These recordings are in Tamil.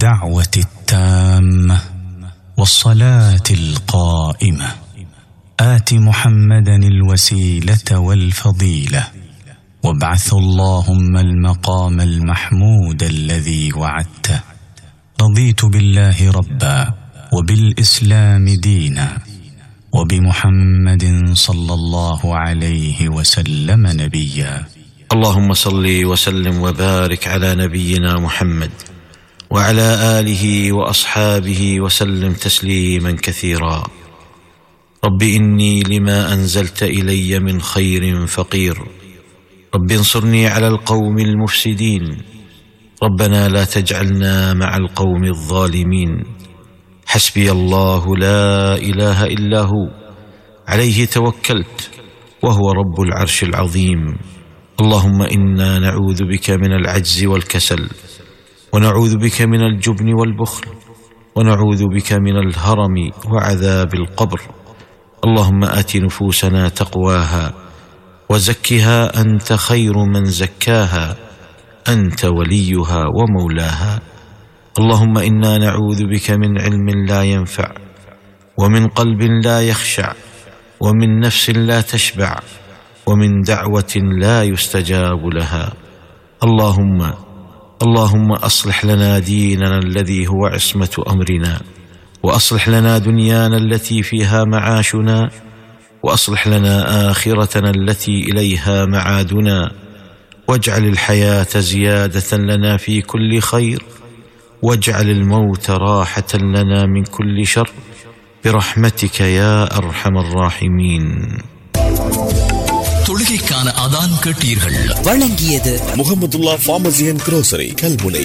الدعوه التامه والصلاه القائمه ات محمدا الوسيله والفضيله وابعث اللهم المقام المحمود الذي وعدته رضيت بالله ربا وبالاسلام دينا وبمحمد صلى الله عليه وسلم نبيا اللهم صل وسلم وبارك على نبينا محمد وعلى اله واصحابه وسلم تسليما كثيرا رب اني لما انزلت الي من خير فقير رب انصرني على القوم المفسدين ربنا لا تجعلنا مع القوم الظالمين حسبي الله لا اله الا هو عليه توكلت وهو رب العرش العظيم اللهم انا نعوذ بك من العجز والكسل ونعوذ بك من الجبن والبخل ونعوذ بك من الهرم وعذاب القبر اللهم ات نفوسنا تقواها وزكها انت خير من زكاها انت وليها ومولاها اللهم انا نعوذ بك من علم لا ينفع ومن قلب لا يخشع ومن نفس لا تشبع ومن دعوه لا يستجاب لها اللهم اللهم اصلح لنا ديننا الذي هو عصمه امرنا واصلح لنا دنيانا التي فيها معاشنا واصلح لنا اخرتنا التي اليها معادنا واجعل الحياه زياده لنا في كل خير واجعل الموت راحه لنا من كل شر برحمتك يا ارحم الراحمين தொழுகைக்கான அதான் கேட்டீர்கள் வழங்கியது Mohamedullah pharmacy and grocery Kalmunai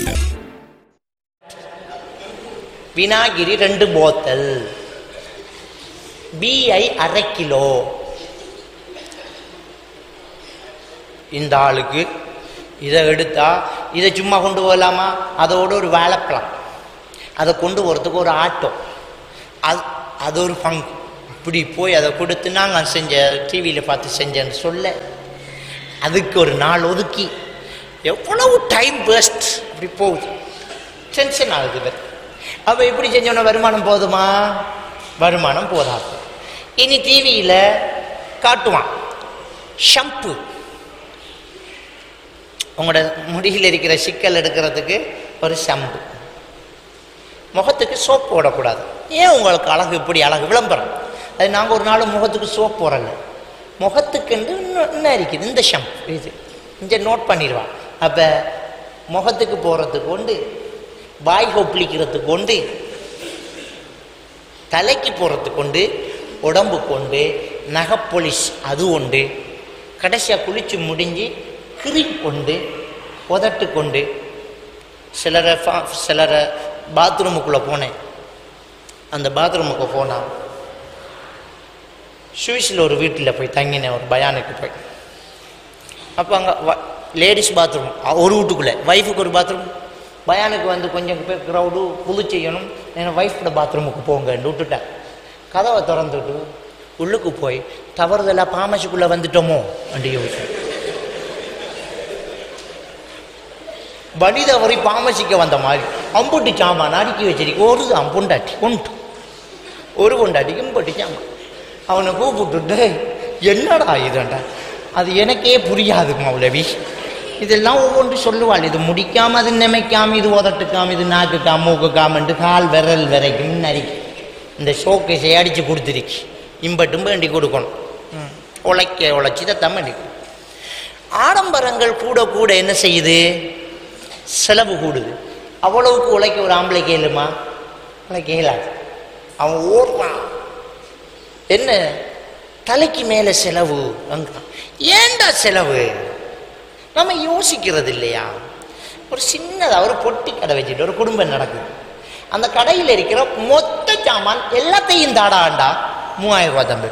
வினாகிரி ரெண்டு போத்தல் பிஐ அரை கிலோ இந்த ஆளுக்கு இதை எடுத்தா இதை சும்மா கொண்டு போகலாமா அதோட ஒரு வாழைப்பழம் அதை கொண்டு போகிறதுக்கு ஒரு ஆட்டோ அது அது ஒரு பங்கு இப்படி போய் அதை கொடுத்து நாங்கள் செஞ்ச டிவியில் பார்த்து செஞ்சேன்னு சொல்ல அதுக்கு ஒரு நாள் ஒதுக்கி எவ்வளவு டைம் வேஸ்ட் அப்படி போகுது டென்ஷன் ஆகுது இவர் அப்போ எப்படி செஞ்சோன்னா வருமானம் போதுமா வருமானம் போதாது இனி டிவியில் காட்டுவான் ஷம்பு உங்களோட முடியில் இருக்கிற சிக்கல் எடுக்கிறதுக்கு ஒரு ஷம்பு முகத்துக்கு சோப் போடக்கூடாது ஏன் உங்களுக்கு அழகு இப்படி அழகு விளம்பரம் அது நாங்கள் ஒரு நாள் முகத்துக்கு சோப் போடலை முகத்துக்குண்டு இன்னும் இன்னும் இருக்குது இந்த ஷம்பு இது இங்கே நோட் பண்ணிடுவான் அப்போ முகத்துக்கு போகிறதுக்கு உண்டு வாய் கொப்பளிக்கிறதுக்கு உண்டு தலைக்கு போகிறதுக்கு உண்டு உடம்பு கொண்டு நகைப்பொலிஷ் அது உண்டு கடைசியாக குளித்து முடிஞ்சு கிரீம் கொண்டு உதட்டு கொண்டு சிலரை ஃபா சிலரை பாத்ரூமுக்குள்ளே போனேன் அந்த பாத்ரூமுக்கு போனால் சுவிஸில் ஒரு வீட்டில் போய் தங்கினேன் ஒரு பயானுக்கு போய் அப்போ அங்கே லேடிஸ் பாத்ரூம் ஒரு வீட்டுக்குள்ளே ஒய்ஃபுக்கு ஒரு பாத்ரூம் பயானுக்கு வந்து கொஞ்சம் பேர் க்ரௌடு புது செய்யணும் என் ஒய்ஃபோட பாத்ரூமுக்கு போங்கன்னு விட்டுட்டேன் கதவை திறந்துட்டு உள்ளுக்கு போய் தவறுதலாக பாமசிக்குள்ளே வந்துட்டோமோ அப்படி யோசிச்சேன் வழி தவறி பாமசிக்க வந்த மாதிரி அம்புட்டி சாமான் அடுக்கி வச்சிருக்கு ஒரு அம்புண்டாட்டி கொண்டு ஒரு கொண்டாட்டிக்கு இம்புட்டி சாமான் அவனை கூப்பிட்டுட்டு என்னடா இதுண்டா அது எனக்கே புரியாது மௌலவி இதெல்லாம் ஒவ்வொன்று சொல்லுவாள் இது முடிக்காம அது நிமைக்காம இது உதட்டுக்காம இது நாக்குக்காம மூக்குக்காமன்ட்டு கால் விரல் வரைக்கும் நரிக்கு இந்த ஷோக்கேஸை அடித்து கொடுத்துருக்கு இம்பட்டும் வேண்டி கொடுக்கணும் ம். உழைக்க உழைச்சி தான் வேண்டி கொடு. ஆடம்பரங்கள் கூட கூட என்ன செய்யுது செலவு கூடுது அவ்வளவுக்கு உழைக்க ஒரு ஆம்பளை கேளுமா உழைக்க இயலாது அவன் ஓடுறான் என்ன தலைக்கு மேலே செலவு அங்க ஏன்டா செலவு நம்ம யோசிக்கிறது இல்லையா ஒரு சின்னதாக ஒரு பொட்டி கடை வச்சுட்டு ஒரு குடும்பம் நடக்குது அந்த கடையில் இருக்கிற மொத்த சாமான் எல்லாத்தையும் தாடாண்டா மூவாயிரம் ரூபா தம்பி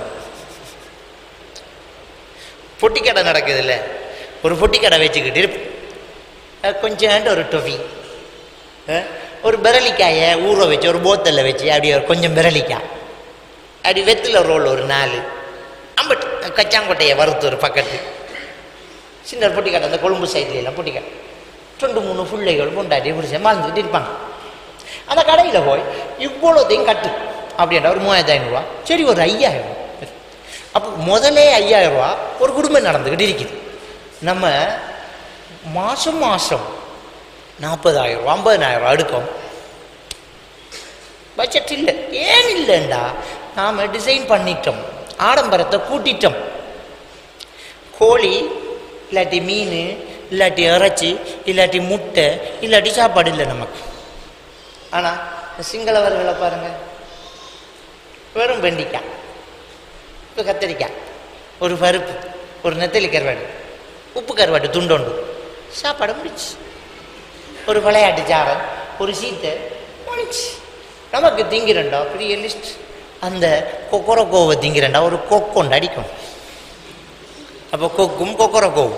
பொட்டி கடை நடக்குது இல்லை ஒரு பொட்டி கடை வச்சுக்கிட்டு அஹ் கொஞ்சோண்டு ஒரு டொஃபி அஹ் ஒரு பிரலிக்காயை ஊற வச்சு ஒரு போத்தலில் வச்சு அப்படியே ஒரு கொஞ்சம் பிரலிக்காய் அப்படி வெத்தில ரோல் ஒரு நாலு அம்பட் கச்சாங்கொட்டையை வறுத்து ஒரு பக்கத்து சின்ன ஒரு பொட்டிக்காட்டை அந்த கொழும்பு சைட்ல எல்லாம் பொட்டிக்காட்டை ரெண்டு மூணு பிள்ளைகள் பொண்டாட்டி பிடிச்ச மறந்துக்கிட்டு இருப்பாங்க அந்த கடையில் போய் இவ்வளோத்தையும் கட்டு அப்படின்ற ஒரு மூவாயிரத்தி ஐநூறுரூவா சரி ஒரு ஐயாயிரம் அப்போ முதலே ஐயாயிரம் ரூபா ஒரு குடும்பம் நடந்துக்கிட்டு இருக்குது நம்ம மாதம் மாதம் நாற்பதாயிரம் ரூபா ஐம்பதனாயிரம் ரூபா எடுக்கும் பட்ஜெட் இல்லை ஏன் இல்லைண்டா நாம் டிசைன் பண்ணிட்டோம் ஆடம்பரத்தை கூட்டிட்டோம் கோழி இல்லாட்டி மீன் இல்லாட்டி இறைச்சி இல்லாட்டி முட்டை இல்லாட்டி சாப்பாடு இல்லை நமக்கு ஆனால் சிங்களவர்களை பாருங்க வெறும் வெண்டிக்காய் ஒரு கத்திரிக்காய் ஒரு பருப்பு ஒரு நெத்தலி கருவாடு உப்பு கருவாடு துண்டோண்டு சாப்பாடு முடிச்சு ஒரு விளையாட்டு சாரன் ஒரு சீத்தை முடிச்சு நமக்கு திங்கிறண்டா பெரிய லிஸ்ட் அந்த கொக்கரக்கோவை திங்கிறண்டா ஒரு கொக்கொண்டு அடிக்கும் அப்போ கொக்கும் கொக்கரக்கோவும்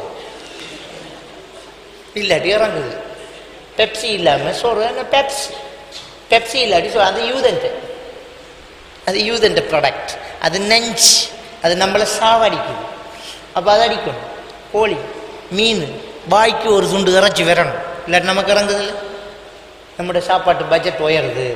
இல்லாட்டி இறங்குது பெப்சி இல்லாமல் சோறு என்ன பெப்சி பெப்சி இல்லாட்டி சோறு அது யூதன்ட்டு அது யூதன்ட் ப்ராடக்ட் அது நெஞ்சு அது நம்மளை சாவடிக்குது அப்போ அதை அடிக்கணும் கோழி மீன் வாய்க்கு ஒரு துண்டு இறைச்சி வரணும் இல்லாட்டி நமக்கு இறங்குது இல்லை நம்முடைய சாப்பாட்டு பட்ஜெட் உயருது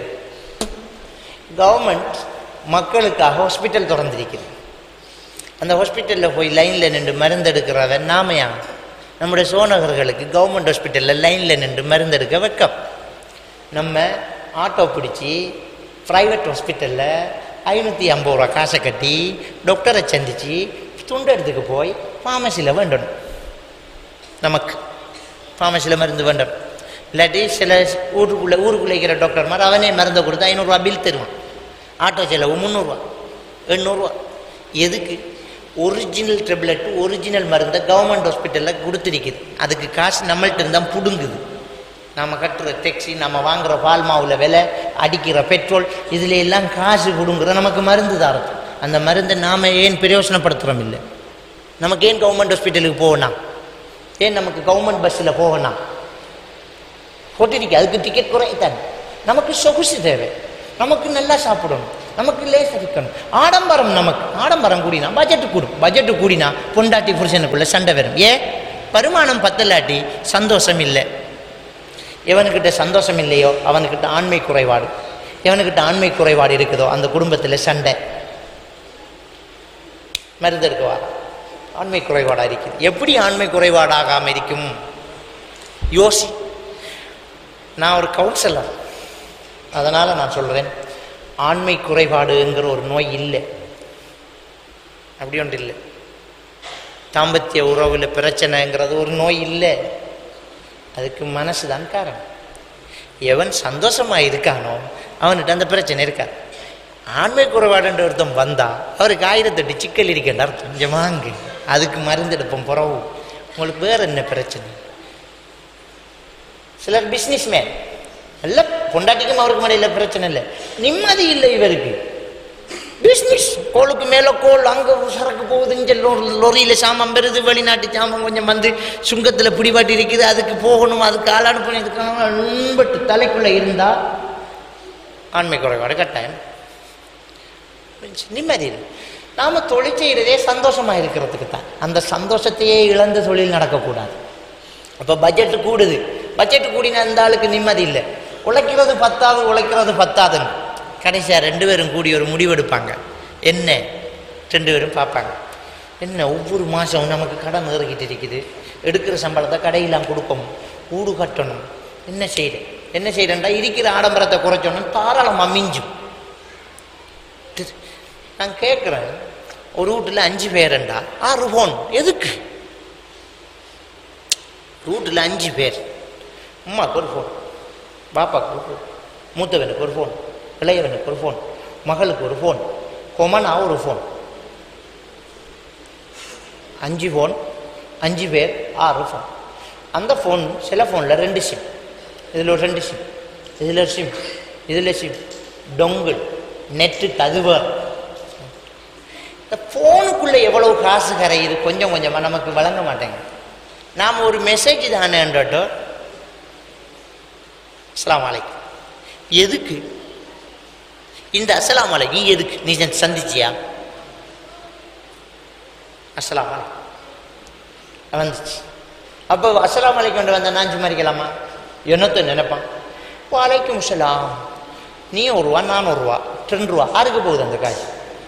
கவர்மெண்ட் மக்களுக்காக ஹாஸ்பிட்டல் திறந்திருக்குது அந்த ஹாஸ்பிட்டலில் போய் லைனில் நின்று மருந்து எடுக்கிறவன் நாமையா நம்முடைய சோனகர்களுக்கு கவர்மெண்ட் ஹாஸ்பிட்டலில் லைனில் நின்று மருந்து எடுக்க வைக்கம் நம்ம ஆட்டோ பிடிச்சி ப்ரைவேட் ஹாஸ்பிட்டலில் ஐநூற்றி ஐம்பது ரூபா காசை கட்டி டாக்டரை சந்தித்து துண்டு எடுத்துக்கு போய் ஃபார்மசியில் வேண்டணும் நமக்கு ஃபார்மசியில் மருந்து வேண்டணும் இல்லாட்டி சில ஊருக்குள்ளே ஊருக்குள்ளே இருக்கிற டாக்டர் மாதிரி அவனே மருந்தை கொடுத்து ஐநூறுரூவா பில் தருவான் ஆட்டோ செலவு முந்நூறுரூவா எண்ணூறுரூவா எதுக்கு ஒரிஜினல் டெப்லெட் ஒரிஜினல் மருந்தை கவர்மெண்ட் ஹாஸ்பிட்டலில் கொடுத்துருக்குது அதுக்கு காசு நம்மள்ட்ட இருந்தால் பிடுங்குது நம்ம கட்டுற டெக்ஸி நம்ம வாங்குற பால் மாவுல விலை அடிக்கிற பெட்ரோல் இதுல எல்லாம் காசு கொடுங்குற நமக்கு மருந்து தரது அந்த மருந்தை நாம் ஏன் பிரயோசனப்படுத்துகிறோம் இல்லை நமக்கு ஏன் கவர்மெண்ட் ஹாஸ்பிட்டலுக்கு போகணும் ஏன் நமக்கு கவர்மெண்ட் பஸ்ஸில் போகணும் போட்டிருக்கு அதுக்கு டிக்கெட் குறைத்தான் நமக்கு சொகுசு தேவை நமக்கு நல்லா சாப்பிடணும் நமக்கு லேஸ் அடிக்கணும் ஆடம்பரம் நமக்கு ஆடம்பரம் கூடினா பட்ஜெட்டு கூடும் பட்ஜெட்டு கூடினா பொண்டாட்டி புருஷனுக்குள்ள சண்டை வரும் ஏன் வருமானம் பத்தலாட்டி சந்தோஷம் இல்லை எவனுக்கிட்ட சந்தோஷம் இல்லையோ அவனுக்கிட்ட ஆண்மை குறைபாடு எவனுக்கிட்ட ஆண்மை குறைபாடு இருக்குதோ அந்த குடும்பத்தில் சண்டை மருந்து எடுக்கவா ஆண்மை குறைபாடாக இருக்குது எப்படி ஆண்மை குறைபாடாகாமல் இருக்கும் யோசி நான் ஒரு கவுன்சிலர் அதனால் நான் சொல்கிறேன் ஆண்மை குறைபாடுங்கிற ஒரு நோய் இல்லை அப்படி ஒன்று இல்லை தாம்பத்திய உறவில் பிரச்சனைங்கிறது ஒரு நோய் இல்லை அதுக்கு மனசு தான் காரணம் எவன் சந்தோஷமாக இருக்கானோ அவன்கிட்ட அந்த பிரச்சனை இருக்காது ஆண்மை குறைபாடுன்ற ஒருத்தன் வந்தா அவருக்கு ஆயிரத்தெட்டு சிக்கல் இருக்கின்ற அர்த்தம் கொஞ்சம் வாங்கு அதுக்கு மருந்து எடுப்போம் புறவு உங்களுக்கு வேற என்ன பிரச்சனை சிலர் பிஸ்னஸ் மேன் நல்ல பொண்டாட்டிக்கும் அவருக்கு மடையில் பிரச்சனை இல்லை நிம்மதி இல்லை இவருக்கு பிஸ்னஸ் கோளுக்கு மேலே கோல் அங்கே சரக்கு போகுது இங்கே லொரியில் சாமான் பெறுது வெளிநாட்டு சாமான் கொஞ்சம் வந்து சுங்கத்தில் பிடிபாட்டி இருக்குது அதுக்கு போகணும் அதுக்கு ஆள் அனுப்பணும் இதுக்காக அன்பட்டு தலைக்குள்ளே இருந்தால் ஆண்மை குறைபாடு கட்டாயம் நிம்மதி இல்லை நாம் தொழில் செய்கிறதே சந்தோஷமாக இருக்கிறதுக்கு தான் அந்த சந்தோஷத்தையே இழந்த தொழில் நடக்கக்கூடாது அப்போ பட்ஜெட்டு கூடுது பட்ஜெட்டு கூடினா இந்த ஆளுக்கு நிம்மதி இல்லை உழைக்கிறது பத்தாது உழைக்கிறது பத்தாதுன்னு கடைசியாக ரெண்டு பேரும் கூடி ஒரு முடிவெடுப்பாங்க என்ன ரெண்டு பேரும் பார்ப்பாங்க என்ன ஒவ்வொரு மாதம் நமக்கு கடன் ஏறிக்கிட்டு இருக்குது எடுக்கிற சம்பளத்தை கடையெல்லாம் கொடுக்கணும் ஊடு கட்டணும் என்ன செய்கிறேன் என்ன செய்கிறேன்டா இருக்கிற ஆடம்பரத்தை குறைச்சோன்னு தாராளமாக மிஞ்சும் நான் கேட்குறேன் ஒரு வீட்டில் அஞ்சு பேருண்டா ஆறு ஃபோன் எதுக்கு வீட்டில் அஞ்சு பேர் அம்மாவுக்கு ஒரு ஃபோன் பாப்பாவுக்கு ஒரு ஃபோன் மூத்தவனுக்கு ஒரு ஃபோன் இளையவனுக்கு ஒரு ஃபோன் மகளுக்கு ஒரு ஃபோன் கொமனா ஒரு ஃபோன் அஞ்சு ஃபோன் அஞ்சு பேர் ஆறு ஃபோன் அந்த ஃபோன் சில ஃபோனில் ரெண்டு சிம் இதில் ஒரு ரெண்டு சிம் இதில் ஒரு சிம் இதில் சிம் டொங்கிள் நெட்டு தகுவர் இந்த ஃபோனுக்குள்ளே எவ்வளவு காசு கரையுது கொஞ்சம் கொஞ்சமாக நமக்கு வழங்க மாட்டேங்க நாம் ஒரு மெசேஜ் தானேன்றட்டோ அஸ்லாம் வலைக்கும் எதுக்கு இந்த அஸ்லாம் வலைக்கும் எதுக்கு நீ சந்திச்சியா அஸ்லாம் வலைக்கும் வந்துச்சு அப்போ அஸ்லாம் வலைக்கும் கொண்டு வந்த நான் சும்மா இருக்கலாமா என்னத்தை நினைப்பான் வலைக்கும் சலாம் நீ ஒரு ரூபா நான் ஒரு ரூபா ரெண்டு ரூபா யாருக்கு போகுது அந்த காசு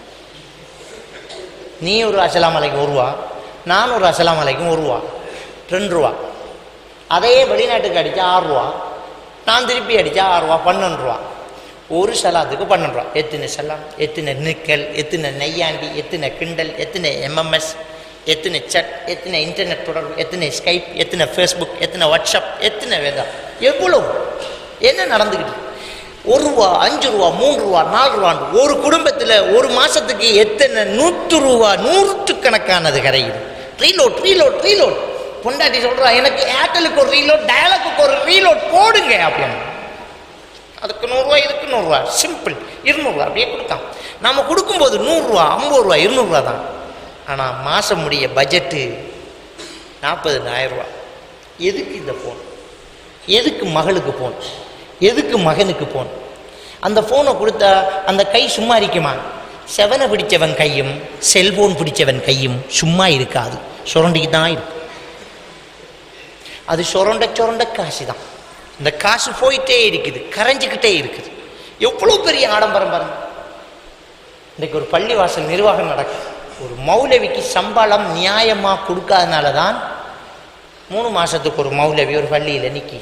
நீ ஒரு அசலாம் அலைக்கும் ஒரு ரூபா நான் ஒரு அசலாம் அலைக்கும் ஒரு ரூபா ரெண்டு ரூபா அதே வெளிநாட்டுக்கு அடித்தா ஆறு ரூபா நான் திருப்பி அடித்தா ஆறு ரூபா பன்னெண்டு ரூபா ஒரு சலாத்துக்கு பன்னெண்டு ரூபா எத்தனை சலாம் எத்தனை நிக்கல் எத்தனை நெய்யாண்டி எத்தனை கிண்டல் எத்தனை எம்எம்எஸ் எத்தனை சட் எத்தனை இன்டர்நெட் தொடர்பு எத்தனை ஸ்கைப் எத்தனை ஃபேஸ்புக் எத்தனை வாட்ஸ்அப் எத்தனை வேதம் எவ்வளவு என்ன நடந்துக்கிட்டு ஒரு ரூபா அஞ்சு ரூபா மூணு ரூபா நாலு ரூபான்னு ஒரு குடும்பத்தில் ஒரு மாசத்துக்கு எத்தனை நூற்று ரூபா நூற்றுக்கணக்கானது கரையுது ரீலோட் ரீலோட் ரீலோட் பொண்டாட்டி சொல்றா எனக்கு ஏர்டெலுக்கு ஒரு ரீலோட் டயலுக்கு ஒரு ரீலோட் போடுங்க அப்படின்னு அதுக்கு நூறுரூவா இதுக்கு நூறுரூவா சிம்பிள் இருநூறுவா அப்படியே கொடுத்தான் நம்ம கொடுக்கும்போது நூறுரூவா ஐம்பது ரூபா இருநூறுவா தான் ஆனால் மாதம் முடிய பட்ஜெட்டு நாற்பதுனாயிரம் ரூபா எதுக்கு இந்த ஃபோன் எதுக்கு மகளுக்கு ஃபோன் எதுக்கு மகனுக்கு ஃபோன் அந்த ஃபோனை கொடுத்தா அந்த கை சும்மா இருக்குமா செவனை பிடிச்சவன் கையும் செல்போன் பிடிச்சவன் கையும் சும்மா இருக்காது சுரண்டிக்கு தான் இருக்கும் அது சுரண்ட சுரண்ட காசு தான் இந்த காசு போயிட்டே இருக்குது கரைஞ்சிக்கிட்டே இருக்குது எவ்வளோ பெரிய ஆடம்பரம் பாருங்க இன்றைக்கு ஒரு பள்ளிவாசல் நிர்வாகம் நடக்குது ஒரு மௌலவிக்கு சம்பளம் நியாயமாக கொடுக்காதனால தான் மூணு மாசத்துக்கு ஒரு மௌலவி ஒரு பள்ளியில் நிக்கி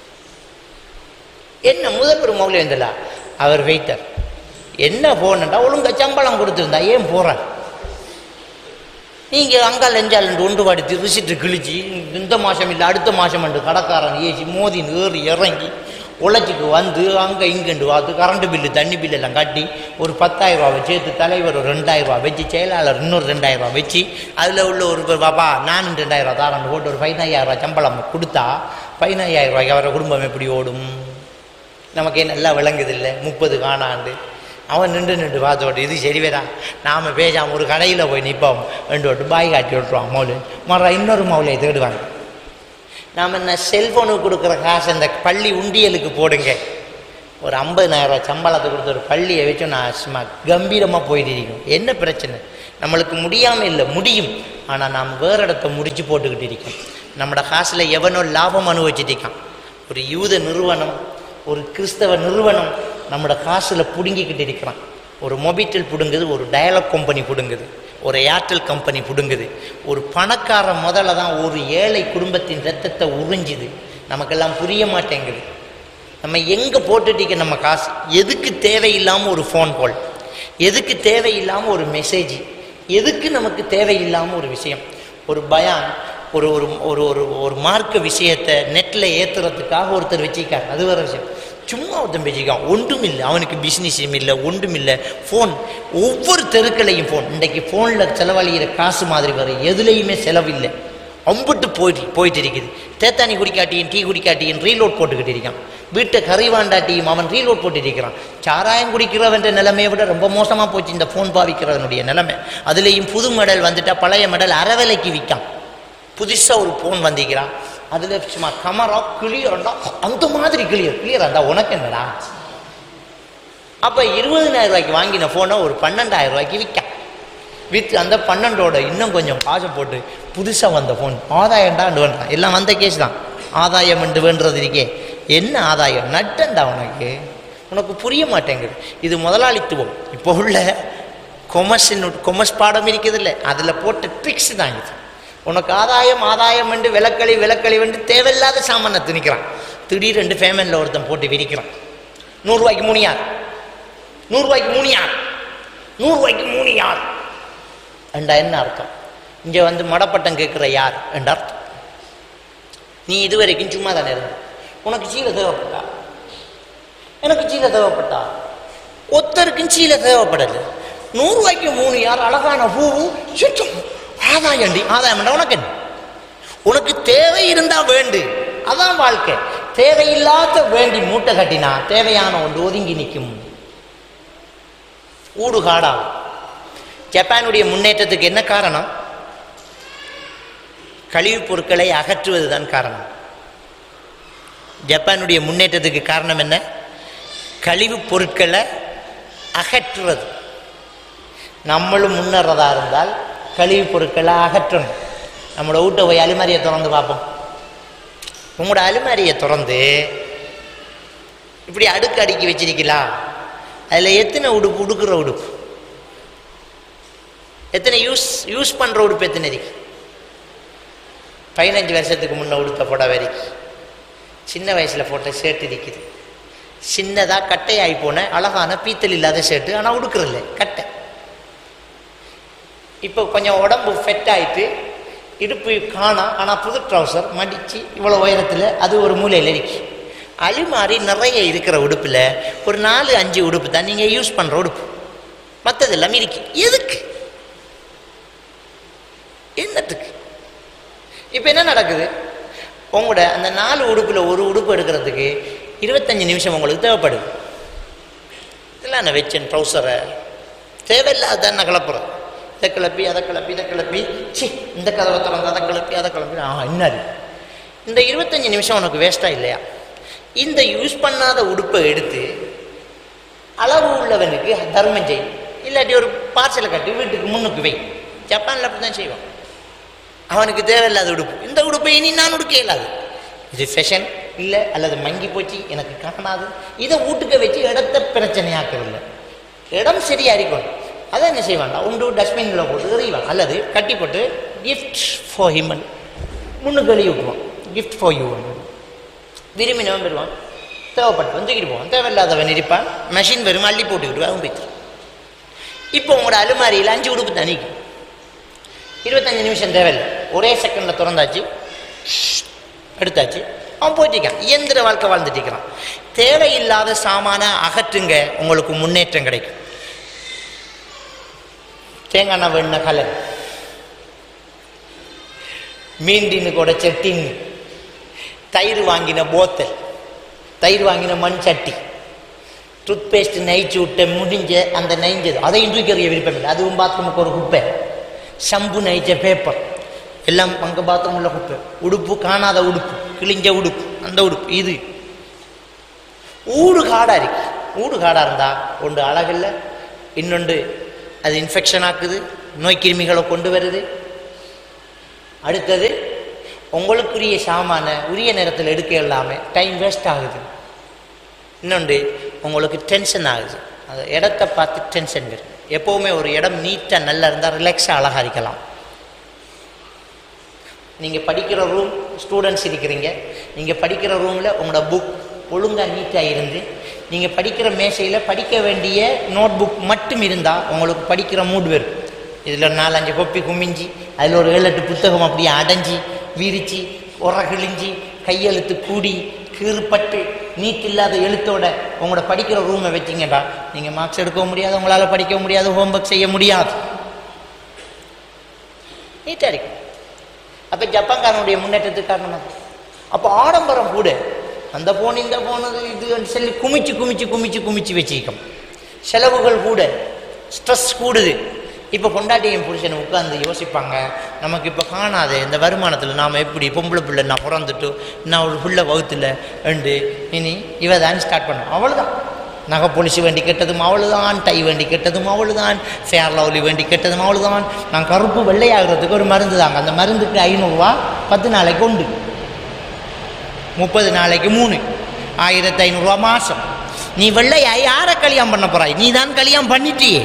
என்ன முதல் ஒரு மௌலவி இருந்தல அவர் வெயிட்டர் என்ன போனண்டா ஒழுங்கா சம்பளம் கொடுத்துருந்தா ஏன் போறார் நீங்க அங்கால் எஞ்சால் ஒன்று படுத்து ரிசிட்டு கிழிச்சு இந்த மாசம் இல்லை அடுத்த மாசம் என்று கடைக்காரன் ஏசி மோதி ஏறி இறங்கி உழைச்சிக்கு வந்து அங்கே இங்கண்டு பார்த்து கரண்ட் பில்லு தண்ணி பில்லு எல்லாம் கட்டி ஒரு பத்தாயிரம் ரூபா சேர்த்து தலைவர் ஒரு ரெண்டாயிரம் ரூபா வச்சு செயலாளர் இன்னொரு ரெண்டாயிரம் ரூபா வச்சு அதில் உள்ள ஒரு பாப்பா நானும் ரெண்டாயிரம் ரூபா தாரண்டு போட்டு ஒரு பதினாயிரம் ரூபா சம்பளம் கொடுத்தா பதினாயிரம் ரூபாய்க்கு அவரை குடும்பம் எப்படி ஓடும் நமக்கு நல்லா விளங்குது இல்லை முப்பது காணாண்டு அவன் நின்று நின்று பார்த்தோட்டு இது சரி வேடா நாம் பேசாம ஒரு கடையில் போய் நிற்போம் ரெண்டு விட்டு பாய் காட்டி விட்டுருவான் மௌலு மற இன்னொரு மௌலையை தேடுவாங்க நாம் என்ன செல்ஃபோனுக்கு கொடுக்குற காசு இந்த பள்ளி உண்டியலுக்கு போடுங்க ஒரு ஐம்பதினாயிரம் ரூபாய் சம்பளத்தை கொடுத்து ஒரு பள்ளியை வச்சு நான் சும்மா கம்பீரமாக போயிட்டு இருக்கோம் என்ன பிரச்சனை நம்மளுக்கு முடியாமல் இல்லை முடியும் ஆனால் நாம் வேறு இடத்த முடிச்சு போட்டுக்கிட்டு இருக்கோம் நம்மளோட காசில் எவனோ லாபம் அனுபவிச்சுட்டு இருக்கான் ஒரு யூத நிறுவனம் ஒரு கிறிஸ்தவ நிறுவனம் நம்மளோட காசில் பிடுங்கிக்கிட்டு இருக்கிறான் ஒரு மொபிட்டல் பிடுங்குது ஒரு டயலாக் கம்பெனி பிடுங்குது ஒரு ஏர்டெல் கம்பெனி பிடுங்குது ஒரு பணக்கார முதல்ல தான் ஒரு ஏழை குடும்பத்தின் ரத்தத்தை உறிஞ்சுது நமக்கெல்லாம் புரிய மாட்டேங்குது நம்ம எங்கே போட்டுட்டிக்க நம்ம காசு எதுக்கு தேவையில்லாமல் ஒரு ஃபோன் கால் எதுக்கு தேவையில்லாமல் ஒரு மெசேஜ் எதுக்கு நமக்கு தேவையில்லாமல் ஒரு விஷயம் ஒரு பயான் ஒரு ஒரு ஒரு ஒரு ஒரு மார்க்க விஷயத்தை நெட்டில் ஏற்றுறதுக்காக ஒருத்தர் வச்சிருக்காரு அது வேறு விஷயம் சும்மா ஒருத்தன் வச்சிருக்கான் ஒன்றும் இல்லை அவனுக்கு பிஸ்னஸும் இல்லை ஒன்றும் இல்லை ஃபோன் ஒவ்வொரு தெருக்களையும் ஃபோன் இன்றைக்கு ஃபோனில் செலவழிகிற காசு மாதிரி வர எதுலேயுமே செலவில்லை அம்புட்டு போயிட்டு போயிட்டு இருக்குது தேத்தானி குடிக்காட்டியும் டீ குடிக்காட்டியும் ரீலோட் போட்டுக்கிட்டு இருக்கான் வீட்டை கறிவாண்டாட்டியும் அவன் ரீலோட் போட்டு இருக்கிறான் சாராயம் குடிக்கிறவன்ற நிலைமையை விட ரொம்ப மோசமாக போச்சு இந்த ஃபோன் பாவிக்கிறவனுடைய நிலைமை அதுலேயும் புது மெடல் வந்துட்டா பழைய மெடல் அரை விலைக்கு விற்கான் புதுசாக ஒரு ஃபோன் வந்திக்கிறான் அதில் சும்மா கமரா கிளியர்டா அந்த மாதிரி கிளியர் கிளியர் அந்த உனக்கு என்னடா அப்போ இருபதினாயிரம் ரூபாய்க்கு வாங்கின ஃபோனை ஒரு பன்னெண்டாயிரம் ரூபாய்க்கு விற்கான் விற்று அந்த பன்னெண்டோட இன்னும் கொஞ்சம் காசை போட்டு புதுசாக வந்த ஃபோன் ஆதாயம்டாண்டு வேண்டாம் எல்லாம் வந்த கேஸ் தான் ஆதாயம் என்று வேண்டது இருக்கே என்ன ஆதாயம் நட்டண்டா உனக்கு உனக்கு புரிய மாட்டேங்குது இது முதலாளித்துவம் இப்போ உள்ள கொமர்ஸின் கொமர்ஸ் பாடம் இருக்குது இல்லை அதில் போட்ட ட்ரிக்ஸ் தான் இது உனக்கு ஆதாயம் ஆதாயம் என்று விளக்களி விளக்களி வந்து தேவையில்லாத சாமானை திணிக்கிறான் திடீர் ரெண்டு ஃபேமனில் ஒருத்தன் போட்டு விரிக்கிறான் நூறுரூவாய்க்கு மூணு யார் நூறுரூவாய்க்கு மூணு யார் நூறுரூவாய்க்கு மூணு யார் என்றா என்ன அர்த்தம் இங்கே வந்து மடப்பட்டம் கேட்குற யார் என்ற அர்த்தம் நீ இதுவரைக்கும் சும்மா தானே இருந்த உனக்கு சீலை தேவைப்பட்டா எனக்கு சீலை தேவைப்பட்டா ஒத்தருக்கும் சீலை தேவைப்படல நூறுரூவாய்க்கு மூணு யார் அழகான பூவு சுத்தம் ஆதாயண்டி ஆதாயம் என்ன உனக்கு என்ன உனக்கு தேவை இருந்தா வேண்டு அதான் வாழ்க்கை தேவையில்லாத வேண்டி மூட்டை கட்டினா தேவையான ஒன்று ஒதுங்கி நிற்கும் ஊடு காடாகும் ஜப்பானுடைய முன்னேற்றத்துக்கு என்ன காரணம் கழிவுப் பொருட்களை அகற்றுவதுதான் காரணம் ஜப்பானுடைய முன்னேற்றத்துக்கு காரணம் என்ன கழிவுப் பொருட்களை அகற்றுவது நம்மளும் முன்னேறதா இருந்தால் கழிவுப் பொருட்களை அகற்றணும் நம்மளோட வீட்டை போய் அலுமாரியை திறந்து பார்ப்போம் உங்களோட அலுமாரியை திறந்து இப்படி அடுக்கு அடுக்கி வச்சிருக்கலாம் அதில் எத்தனை உடுப்பு உடுக்குற உடுப்பு எத்தனை யூஸ் யூஸ் பண்ணுற உடுப்பு எத்தனை இருக்கு பதினஞ்சு வருஷத்துக்கு முன்ன உடுத்த புடவை இருக்கு சின்ன வயசில் போட்ட ஷர்ட் இருக்குது சின்னதாக கட்டையாகி போன அழகான பீத்தல் இல்லாத ஷர்ட்டு ஆனால் உடுக்குறதில்ல கட்டை இப்போ கொஞ்சம் உடம்பு ஃபெட் ஆயிட்டு இடுப்பு காணா ஆனால் புது ட்ரௌசர் மடித்து இவ்வளோ உயரத்தில் அது ஒரு மூலையில் இருக்கு அலுமாரி நிறைய இருக்கிற உடுப்பில் ஒரு நாலு அஞ்சு உடுப்பு தான் நீங்கள் யூஸ் பண்ணுற உடுப்பு மற்றது எல்லாமே இருக்கு எதுக்கு என்னத்துக்கு இப்போ என்ன நடக்குது உங்களோட அந்த நாலு உடுப்பில் ஒரு உடுப்பு எடுக்கிறதுக்கு இருபத்தஞ்சு நிமிஷம் உங்களுக்கு தேவைப்படுது இதெல்லாம் நான் வச்சேன் ட்ரௌசரை தேவையில்லாத நான் கிளப்புறேன் இதை கிளப்பி அதை கிளப்பி இதை கிளப்பி சி இந்த கதவை திறந்து அதை கிளப்பி அதை கிளப்பி ஆ என்னது இந்த இருபத்தஞ்சு நிமிஷம் உனக்கு வேஸ்ட்டாக இல்லையா இந்த யூஸ் பண்ணாத உடுப்பை எடுத்து அளவு உள்ளவனுக்கு தர்மம் செய் இல்லாட்டி ஒரு பார்சலை கட்டி வீட்டுக்கு முன்னுக்கு வை ஜப்பானில் அப்படி தான் செய்வான் அவனுக்கு தேவையில்லாத உடுப்பு இந்த உடுப்பை இனி நான் உடுக்க இயலாது இது ஃபேஷன் இல்லை அல்லது மங்கி போச்சு எனக்கு காணாது இதை வீட்டுக்கு வச்சு இடத்த பிரச்சனையாக்கவில்லை இடம் சரியா இருக்கணும் அதை என்ன செய்வான்டா உண்டு டஸ்ட்பினில் போட்டு எறிவான் அல்லது கட்டி போட்டு கிஃப்ட் ஃபார் ஹிமன் முன்னுக்கு எழுதி விட்டுருவான் கிஃப்ட் ஃபார் யூ விரும்பினவன் பெறுவான் தேவைப்பட்டவன் தூக்கிட்டு போவான் தேவையில்லாதவன் இருப்பான் மெஷின் வரும் அள்ளி போட்டுக்கிட்டு அவன் போய்த்து இப்போ உங்களோட அலுமாரியில் அஞ்சு உடுப்பு தனிக்கு இருபத்தஞ்சு நிமிஷம் தேவையில்லை ஒரே செகண்டில் திறந்தாச்சு எடுத்தாச்சு அவன் போயிட்டிருக்கான் இயந்திர வாழ்க்கை வாழ்ந்துட்டு இருக்கிறான் தேவையில்லாத சாமான அகற்றுங்க உங்களுக்கு முன்னேற்றம் கிடைக்கும் தேங்காய் எண்ணெய் வேணுன கலர் மீண்டின்னு கூட செட்டின்னு தயிர் வாங்கின போத்தல் தயிர் வாங்கின மண் சட்டி டூத் பேஸ்ட் நெய்ச்சி விட்ட முடிஞ்ச அந்த நெய்ஞ்சது அதையும் தூக்கி எறிய விருப்பம் இல்லை அதுவும் பாத்ரூமுக்கு ஒரு குப்பை ஷம்பு நெய்ச்ச பேப்பர் எல்லாம் அங்கே பாத்ரூமில் குப்பை உடுப்பு காணாத உடுப்பு கிழிஞ்ச உடுப்பு அந்த உடுப்பு இது ஊடு காடாக இருக்கு ஊடு காடாக இருந்தா ஒன்று அழகில்லை இன்னொன்று அது இன்ஃபெக்ஷன் ஆக்குது நோய் கிருமிகளை கொண்டு வருது அடுத்தது உங்களுக்குரிய சாமான உரிய நேரத்தில் எடுக்க இல்லாமல் டைம் வேஸ்ட் ஆகுது இன்னொன்று உங்களுக்கு டென்ஷன் ஆகுது அந்த இடத்த பார்த்து டென்ஷன் வரும் எப்போவுமே ஒரு இடம் நீட்டாக நல்லா இருந்தால் ரிலாக்ஸாக அழகாக இருக்கலாம் நீங்கள் படிக்கிற ரூம் ஸ்டூடெண்ட்ஸ் இருக்கிறீங்க நீங்கள் படிக்கிற ரூமில் உங்களோட புக் ஒழுங்காக நீட்டாக இருந்து நீங்கள் படிக்கிற மேசையில் படிக்க வேண்டிய நோட் புக் மட்டும் இருந்தால் உங்களுக்கு படிக்கிற மூட் வரும் இதில் நாலஞ்சு கொப்பி குமிஞ்சி அதில் ஒரு ஏழு எட்டு புத்தகம் அப்படியே அடைஞ்சி விரிச்சு உர கிழிஞ்சி கையெழுத்து கூடி கீறுப்பட்டு நீட் இல்லாத எழுத்தோட உங்களோட படிக்கிற ரூமை வச்சிங்கடா நீங்கள் மார்க்ஸ் எடுக்க முடியாது உங்களால் படிக்க முடியாது ஹோம்ஒர்க் செய்ய முடியாது நீட்டாக இருக்கு அப்போ ஜப்பான்காரனுடைய முன்னேற்றத்துக்கு காரணம் அப்போ ஆடம்பரம் கூட அந்த போன் இந்த போனது இது சொல்லி குமிச்சு குமிச்சு குமிச்சு குமிச்சு வச்சிருக்கோம் செலவுகள் கூட ஸ்ட்ரெஸ் கூடுது இப்போ பொண்டாட்டியும் புருஷனை உட்காந்து யோசிப்பாங்க நமக்கு இப்போ காணாது இந்த வருமானத்தில் நாம் எப்படி பொம்பளை பிள்ளை நான் பிறந்துட்டு நான் ஒரு பிள்ளை வகுத்துல ரெண்டு இனி இவ தான் ஸ்டார்ட் பண்ணோம் அவ்வளோதான் நகை பொலிசு வேண்டி கெட்டதும் அவ்வளோதான் டை வேண்டி கெட்டதும் அவ்வளோதான் ஃபேர் லவ்லி வேண்டி கெட்டதும் அவ்வளோதான் நான் கருப்பு வெள்ளையாகிறதுக்கு ஒரு மருந்து தாங்க அந்த மருந்துக்கு ஐநூறுரூவா பத்து நாளைக்கு உண்டு முப்பது நாளைக்கு மூணு ஆயிரத்தி ஐநூறுரூவா மாதம் நீ வெள்ளையாய் யாரை கல்யாணம் பண்ண போறாய் நீ தான் கல்யாணம் பண்ணிட்டியே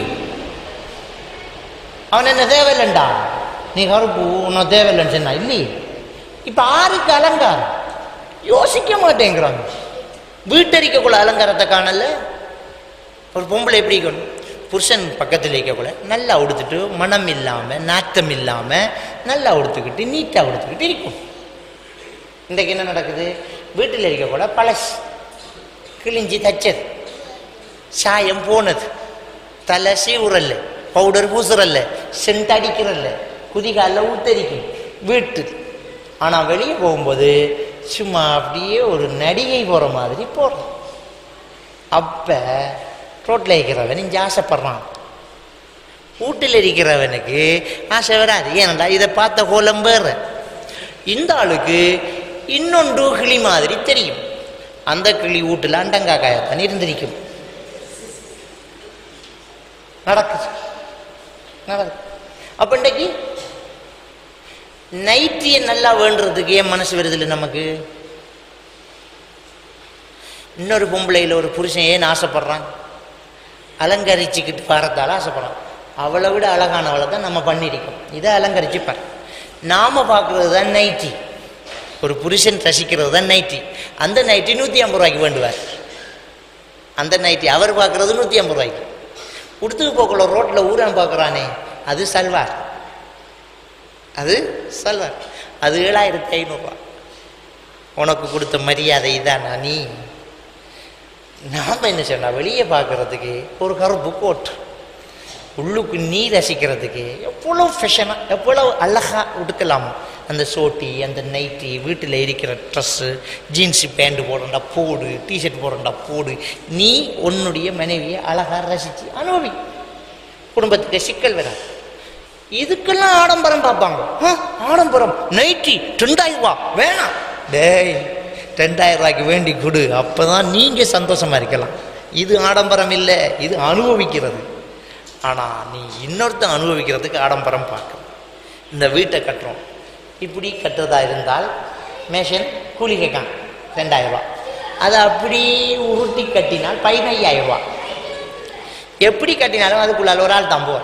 அவன் என்ன தேவையில்லைண்டா நீ கருப்பு உன்னை தேவையில்லைன்னு சொன்னா இல்லையே இப்போ ஆருக்கு அலங்காரம் யோசிக்க மாட்டேங்கிறாங்க வீட்டறிக்கக்குள்ள அலங்காரத்தை காணல ஒரு பொம்பளை எப்படி இருக்கணும் புருஷன் பக்கத்தில் இருக்கக்குள்ள நல்லா உடுத்துட்டு மனம் இல்லாமல் நாத்தம் இல்லாமல் நல்லா உடுத்துக்கிட்டு நீட்டாக உடுத்துக்கிட்டு இருக்கும் இன்றைக்கு என்ன நடக்குது வீட்டில் இருக்கக்கூட பழசு கிழிஞ்சி தச்சது சாயம் போனது தலை சீவுறல்ல பவுடர் பூசுறல்ல சென்ட் அடிக்கிறல்ல குதிகாலில் ஊத்தரிக்கும் வீட்டு ஆனால் வெளியே போகும்போது சும்மா அப்படியே ஒரு நடிகை போகிற மாதிரி போடுறோம் அப்போ ரோட்டில் இருக்கிறவன் இங்கே ஆசைப்படுறான் வீட்டில் இருக்கிறவனுக்கு ஆசை வராது ஏனண்டா இதை பார்த்த கோலம் வேறு இந்த ஆளுக்கு இன்னொன்று கிளி மாதிரி தெரியும் அந்த கிளி வீட்டில் அண்டங்காக்காயத்தான் இருந்திருக்கும் நடக்குது நடக்குது அப்போ இன்றைக்கு நைட்டியை நல்லா வேண்டுறதுக்கு ஏன் மனசு வருதில்லை நமக்கு இன்னொரு பொம்பளையில் ஒரு புருஷன் ஏன் ஆசைப்படுறான் அலங்கரிச்சுக்கிட்டு வரத்தால ஆசைப்படுறோம் அவளை விட அழகானவளை தான் நம்ம பண்ணியிருக்கோம் இதை அலங்கரிச்சு பாரு நாம பார்க்கறது தான் நைட்டி ஒரு புருஷன் ரசிக்கிறது தான் நைட்டி அந்த நைட்டி நூற்றி ஐம்பது ரூபாய்க்கு வேண்டுவார் அந்த நைட்டி அவர் பார்க்கறது நூற்றி ஐம்பது ரூபாய்க்கு கொடுத்துட்டு போக்குள்ள ரோட்டில் ஊரன் பார்க்குறானே அது சல்வார் அது சல்வார் அது ஏழாயிரத்தி ஐநூறுரூவா உனக்கு கொடுத்த மரியாதை இதானா நீ நாம் என்ன சொன்னா வெளியே பார்க்கறதுக்கு ஒரு கருப்பு கோட் உள்ளுக்கு நீ ரசிக்கிறதுக்கு எவ்வளோ ஃபேஷனாக எவ்வளோ அழகா உடுக்கலாம் அந்த சோட்டி அந்த நைட்டி வீட்டில் இருக்கிற ட்ரெஸ்ஸு ஜீன்ஸு பேண்ட் போடுறா போடு டிஷர்ட் போடுறா போடு நீ உன்னுடைய மனைவியை அழகாக ரசித்து அனுபவி குடும்பத்துக்கு சிக்கல் வராது இதுக்கெல்லாம் ஆடம்பரம் பார்ப்பாங்க ஆ, ஆடம்பரம் நைட்டி ரெண்டாயிரம் ரூபா வேணாம் டேய் ரெண்டாயிரம் ரூபாய்க்கு வேண்டி கொடு அப்பதான் நீங்க சந்தோஷமா இருக்கலாம் இது ஆடம்பரம் இல்லை இது அனுபவிக்கிறது ஆனா நீ இன்னொருத்தன் அனுபவிக்கிறதுக்கு ஆடம்பரம் பார்க்கணும் இந்த வீட்டை கட்டுறோம் இப்படி கட்டுறதா இருந்தால் மேஷன் கூலி கேட்கான் ரெண்டாயிரம் ரூபா அதை அப்படி உருட்டி கட்டினால் பதினையாயிரம் ரூபா எப்படி கட்டினாலும் அதுக்குள்ளால ஒரு ஆள் தான் போவார்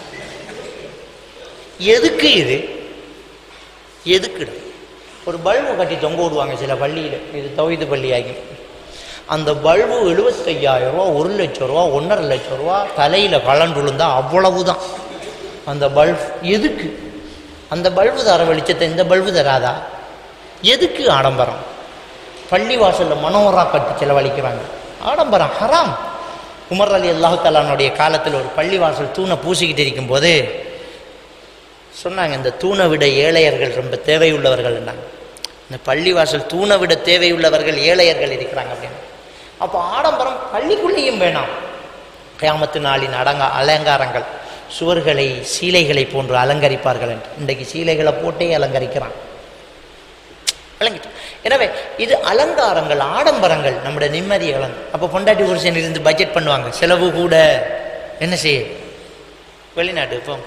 எதுக்கு இது எதுக்கு ஒரு பல்பு கட்டி தொங்க விடுவாங்க சில பள்ளியில் இது தவிது பள்ளி ஆகி அந்த பல்பு எழுபத்தையாயிரம் ரூபா ஒரு லட்சம் ரூபா ஒன்றரை லட்சம் ரூபா தலையில் கலண்டு விழுந்தா அவ்வளவுதான் அந்த பல்ப் எதுக்கு அந்த பல்பு தர வெளிச்சத்தை இந்த பல்பு தராதா எதுக்கு ஆடம்பரம் பள்ளி வாசலில் மனோரா கட்டி செலவழிக்கிறாங்க ஆடம்பரம் ஹராம் உமர் அலி அல்லாஹு தலானுடைய காலத்தில் ஒரு பள்ளி வாசல் தூணை பூசிக்கிட்டு இருக்கும்போது சொன்னாங்க இந்த தூணை விட ஏழையர்கள் ரொம்ப தேவையுள்ளவர்கள்னாங்க இந்த பள்ளிவாசல் தூணை விட தேவையுள்ளவர்கள் ஏழையர்கள் இருக்கிறாங்க அப்படின்னு அப்போ ஆடம்பரம் பள்ளிக்குள்ளேயும் வேணாம் கியாமத்து நாளின் அடங்க அலங்காரங்கள் சுவர்களை சீலைகளை போன்று அலங்கரிப்பார்கள் என்று இன்றைக்கு சீலைகளை போட்டே அலங்கரிக்கிறான் விளங்கிட்டு எனவே இது அலங்காரங்கள் ஆடம்பரங்கள் நம்முடைய நிம்மதி இழந்து அப்போ பொண்டாட்டி புருஷன் இருந்து பட்ஜெட் பண்ணுவாங்க செலவு கூட என்ன செய்ய வெளிநாட்டு போங்க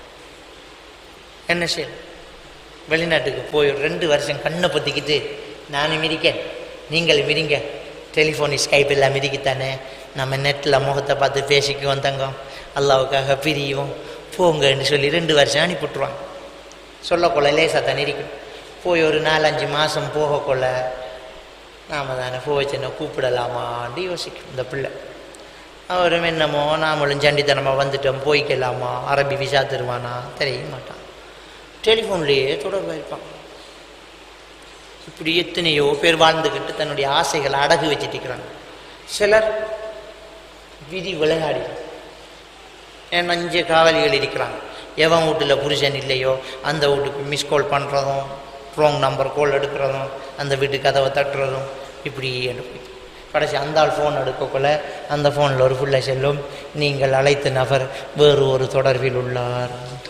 என்ன செய்ய வெளிநாட்டுக்கு போய் ஒரு ரெண்டு வருஷம் கண்ணை பொத்திக்கிட்டு நானும் மிரிக்கேன் நீங்கள் மிரிங்க டெலிஃபோன் ஸ்கைப் எல்லாம் மிதிக்கத்தானே நம்ம நெட்டில் முகத்தை பார்த்து பேசிக்கு வந்தங்க அல்லாவுக்காக பிரியும் போங்கன்னு சொல்லி ரெண்டு வருஷம் அனுப்பிவிட்ருவாங்க சொல்லக்கொள்ள லேசாக தானே இருக்கும் போய் ஒரு நாலஞ்சு மாதம் போகக்கொள்ள நாம தானே போச்சுன்னா கூப்பிடலாமான்னு யோசிக்கும் இந்த பிள்ளை அவரும் என்னமோ நாமளும் சண்டித்தனமாக வந்துட்டோம் போய்க்கலாமா அரபி விசா தருவானா தெரிய மாட்டான் டெலிஃபோன்லேயே தொடர்பாக இருப்பான் இப்படி எத்தனையோ பேர் வாழ்ந்துக்கிட்டு தன்னுடைய ஆசைகளை அடகு வச்சுட்டு இருக்கிறாங்க சிலர் விதி விளையாடி என் அஞ்சு காவலிகள் இருக்கிறாங்க எவன் வீட்டில் புருஷன் இல்லையோ அந்த வீட்டுக்கு மிஸ் கால் பண்ணுறதும் ராங் நம்பர் கால் எடுக்கிறதும் அந்த வீட்டு கதவை தட்டுறதும் இப்படி எடுப்பி கடைசி அந்த ஆள் ஃபோன் எடுக்கக்குள்ள அந்த ஃபோனில் ஒரு புள்ள செல்லும் நீங்கள் அழைத்த நபர் வேறு ஒரு தொடர்பில் உள்ளார்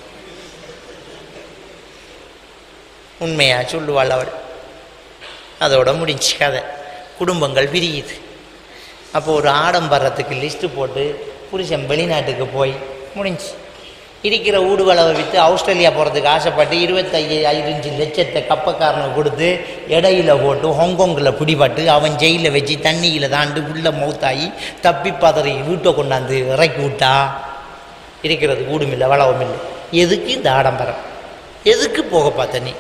உண்மையா சொல்லுவாள் அவள் அதோட முடிஞ்சு கதை குடும்பங்கள் பிரியுது அப்போ ஒரு ஆடம்பரத்துக்கு லிஸ்ட்டு போட்டு புருஷன் வெளிநாட்டுக்கு போய் முடிஞ்சு இருக்கிற ஊடுவளவை விற்று ஆஸ்திரேலியா போகிறதுக்கு ஆசைப்பட்டு இருபத்தைய ஐந்து லட்சத்தை கப்பக்காரனுக்கு கொடுத்து இடையில போட்டு ஹாங்காங்கில் பிடிபட்டு அவன் ஜெயிலில் வச்சு தண்ணியில் தாண்டு உள்ள மௌத்தாகி தப்பி பதறி வீட்டை கொண்டாந்து இறக்கி விட்டா இருக்கிறது ஊடுமில்லை வளவும் இல்லை எதுக்கு இந்த ஆடம்பரம் எதுக்கு போக பார்த்த நீ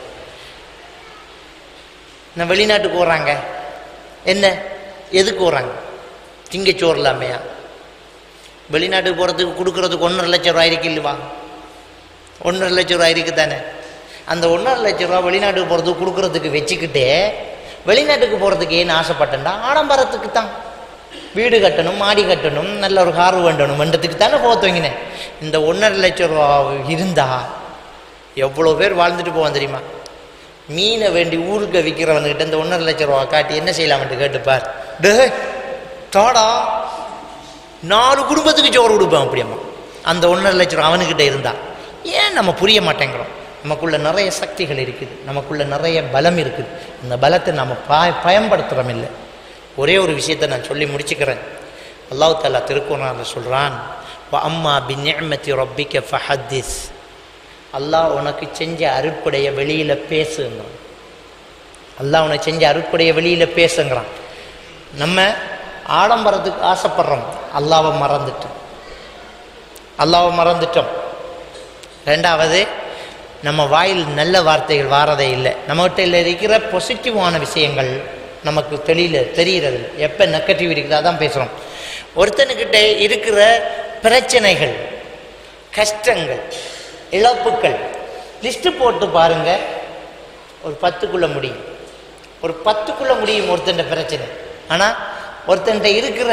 நான் வெளிநாட்டுக்கு போகிறாங்க என்ன எதுக்கு போகிறாங்க திங்கச்சோறு இல்லாமையா வெளிநாட்டுக்கு போகிறதுக்கு கொடுக்குறதுக்கு ஒன்றரை லட்சம் ரூபாய் இருக்கு இல்லைவா ஒன்றரை லட்சம் ரூபாய் இருக்கு தானே அந்த ஒன்றரை லட்சம் ரூபா வெளிநாட்டுக்கு போகிறதுக்கு கொடுக்குறதுக்கு வச்சுக்கிட்டே வெளிநாட்டுக்கு போகிறதுக்கு ஏன்னு ஆசைப்பட்டேன்டா ஆடம்பரத்துக்கு தான் வீடு கட்டணும் மாடி கட்டணும் நல்ல ஒரு கார் வேண்டணும் வேண்டதுக்கு தானே போக துவங்கினேன் இந்த ஒன்றரை லட்சம் ரூபா இருந்தா எவ்வளோ பேர் வாழ்ந்துட்டு போவான் தெரியுமா மீனை வேண்டி ஊருக்கு விற்கிறவனுக்கிட்ட இந்த ஒன்றரை லட்சம் ரூபா காட்டி என்ன செய்யலாம்ட்டு கேட்டுப்பார் டே தாடா நாலு குடும்பத்துக்கு சோறு கொடுப்பேன் அப்படியம்மா அந்த ஒன்றரை லட்சம் ரூபா அவனுக்கிட்ட இருந்தா ஏன் நம்ம புரிய மாட்டேங்கிறோம் நமக்குள்ள நிறைய சக்திகள் இருக்குது நமக்குள்ள நிறைய பலம் இருக்குது அந்த பலத்தை நம்ம ப பயன்படுத்துகிறோம் இல்லை ஒரே ஒரு விஷயத்தை நான் சொல்லி முடிச்சுக்கிறேன் அல்லாஹ் தாலா திருக்குறான் சொல்கிறான் அம்மா பின் நிஅமத்தி ரப்பிக்க ஃபஹத்திஸ் அல்லாஹ் உனக்கு செஞ்ச அருட்படைய வெளியில பேசுங்கிறான் அல்லாஹ் உனக்கு செஞ்ச அருட்படைய வெளியில பேசுங்கிறான் நம்ம ஆடம்பரத்துக்கு ஆசைப்படுறோம் அல்லாவை மறந்துட்டு அல்லாவை மறந்துட்டோம் ரெண்டாவது நம்ம வாயில் நல்ல வார்த்தைகள் வாரதே இல்லை நம்மகிட்ட இருக்கிற பாசிட்டிவான விஷயங்கள் நமக்கு தெரியல தெரிகிறது எப்போ நெகட்டிவ் இருக்குதோ அதான் பேசுகிறோம் ஒருத்தனுக்கிட்ட இருக்கிற பிரச்சனைகள் கஷ்டங்கள் இழப்புக்கள் லிஸ்ட்டு போட்டு பாருங்க ஒரு பத்துக்குள்ள முடியும் ஒரு பத்துக்குள்ள முடியும் ஒருத்தன் பிரச்சனை ஆனால் ஒருத்தன்ட்ட இருக்கிற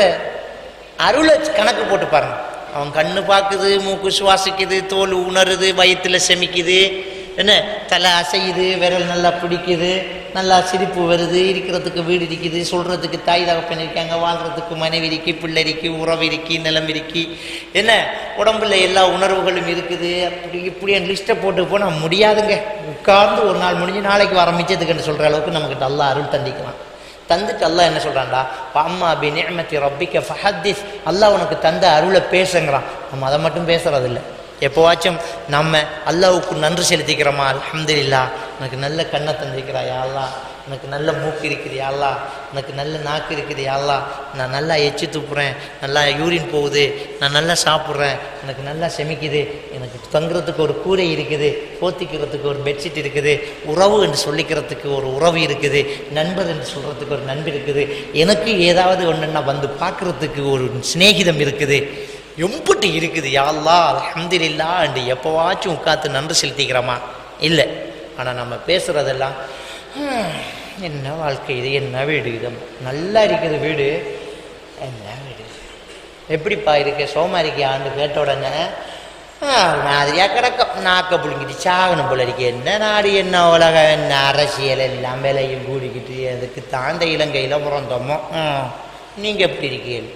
அருளை கணக்கு போட்டு பாருங்க அவன் கண்ணு பார்க்குது மூக்கு சுவாசிக்குது தோல் உணருது வயிற்றுல செமிக்குது என்ன தலை அசையுது விரல் நல்லா பிடிக்குது நல்லா சிரிப்பு வருது இருக்கிறதுக்கு வீடு இருக்குது சொல்கிறதுக்கு தாய் தகப்பன் இருக்காங்க வாழ்கிறதுக்கு மனைவி இருக்கு பிள்ளை இருக்கு உறவு இருக்கு நிலம் இருக்கு என்ன உடம்புல எல்லா உணர்வுகளும் இருக்குது அப்படி இப்படி லிஸ்ட்டை போட்டு போனால் முடியாதுங்க உட்கார்ந்து ஒரு நாள் முடிஞ்சு நாளைக்கு வர மிச்சத்துக்குன்னு சொல்கிற அளவுக்கு நமக்கு நல்லா அருள் தந்திக்கலாம் தந்துட்டு அல்லாஹ் என்ன சொல்கிறான்டா அம்மா பி நியமத்தி ரப்பிக்க ஃபஹத்திஸ் அல்லாஹ் உனக்கு தந்த அருளை பேசுங்கிறான் நம்ம அதை மட்டும் பேசுறதில்ல எப்போவாச்சும் நம்ம அல்லாவுக்கு நன்றி செலுத்திக்கிறோமா அல்ஹம்துலில்லாஹ் எனக்கு நல்ல கண்ணை தந்திருக்கிறாயா அல்லா எனக்கு நல்ல மூக்கு இருக்குது அல்லா எனக்கு நல்ல நாக்கு இருக்குது அல்லா நான் நல்லா எச்சி துப்புறேன் நல்லா யூரின் போகுது நான் நல்லா சாப்பிட்றேன் எனக்கு நல்லா செமிக்குது எனக்கு தங்குறதுக்கு ஒரு கூரை இருக்குது போத்திக்கிறதுக்கு ஒரு பெட்ஷீட் இருக்குது உறவு என்று சொல்லிக்கிறதுக்கு ஒரு உறவு இருக்குது நண்பர் என்று சொல்கிறதுக்கு ஒரு நண்பர் இருக்குது எனக்கு ஏதாவது ஒன்றுன்னா வந்து பார்க்குறதுக்கு ஒரு சிநேகிதம் இருக்குது எம்புட்டு இருக்குது யாழ்லா அல்ஹம்துலில்லா என்று எப்போவாச்சும் உட்காந்து நன்றி செலுத்திக்கிறோமா இல்லை ஆனால் நம்ம பேசுகிறதெல்லாம் "ஹம், என்ன வாழ்க்கை இது என்ன வீடு இது நல்லா இருக்குது வீடு என்ன வீடு எப்படிப்பா இருக்கு சோமா இருக்கியான்னு கேட்ட உடனே "ஆ, மாதிரியா கிடக்கும் நாக்க புழுங்கிட்டு சாகணும் போல இருக்கு என்ன நாடு என்ன உலகம் என்ன அரசியல் எல்லாம் விலையும் கூடிக்கிட்டு அதுக்கு தாண்ட இலங்கையில் பிறந்தோமோ ம், நீங்க எப்படி இருக்கீங்க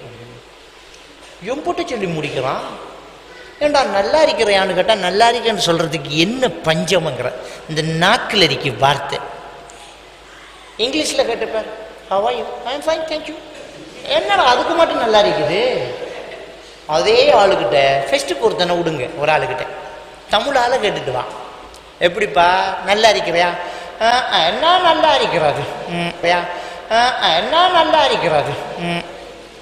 எம்புட்டு சொல்லி முடிக்கிறான் ஏண்டா நல்லா இருக்கிறியான்னு கேட்டால் நல்லா இருக்கேன்னு சொல்கிறதுக்கு என்ன பஞ்சமங்கிற இந்த நாக்கில் இருக்கு வார்த்தை இங்கிலீஷில் கேட்டுப்பார் how are you I am fine thank you என்னடா அதுக்கு மட்டும் நல்லா இருக்குது அதே ஆளுக்கிட்ட ஃபெஸ்ட்டுக்கு ஒருத்தனை விடுங்க ஒரு ஆளுக்கிட்ட தமிழ் ஆளை கேட்டுட்டு வா எப்படிப்பா நல்லா இருக்கிறியா "ஆ, ஆ, என்ன நல்லா இருக்கிறது ம் யா. "ஆ, ஆ, என்ன நல்லா இருக்கிறது ம்